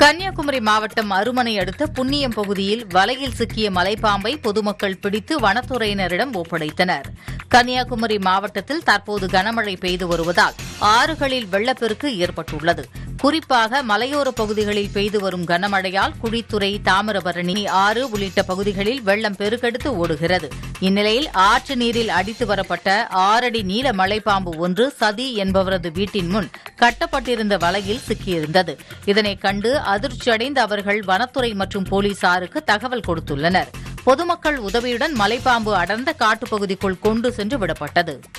கன்னியாகுமரி மாவட்டம் அருமனை அடுத்த புன்னியம் பகுதியில் வலையில் சிக்கிய மலைப்பாம்பை பொதுமக்கள் பிடித்து வனத்துறையினரிடம் ஒப்படைத்தனர் கன்னியாகுமரி மாவட்டத்தில் தற்போது கனமழை பெய்து வருவதால் ஆறுகளில் வெள்ளப்பெருக்கு ஏற்பட்டுள்ளது குறிப்பாக மலையோர பகுதிகளில் பெய்து வரும் கனமழையால் குழித்துறை தாமிரபரணி ஆறு உள்ளிட்ட பகுதிகளில் வெள்ளம் பெருக்கெடுத்து ஓடுகிறது இந்நிலையில் ஆற்று நீரில் அடித்து வரப்பட்ட ஆறடி நீல மலைப்பாம்பு ஒன்று சதி என்பவரது வீட்டின் முன் கட்டப்பட்டிருந்த வலையில் சிக்கியிருந்தது இதனைக் கண்டு அதிர்ச்சியடைந்த அவர்கள் வனத்துறை மற்றும் போலீசாருக்கு தகவல் கொடுத்துள்ளனர் பொதுமக்கள் உதவியுடன் மலைப்பாம்பு அடர்ந்த காட்டுப்பகுதிக்குள் கொண்டு சென்று விடப்பட்டது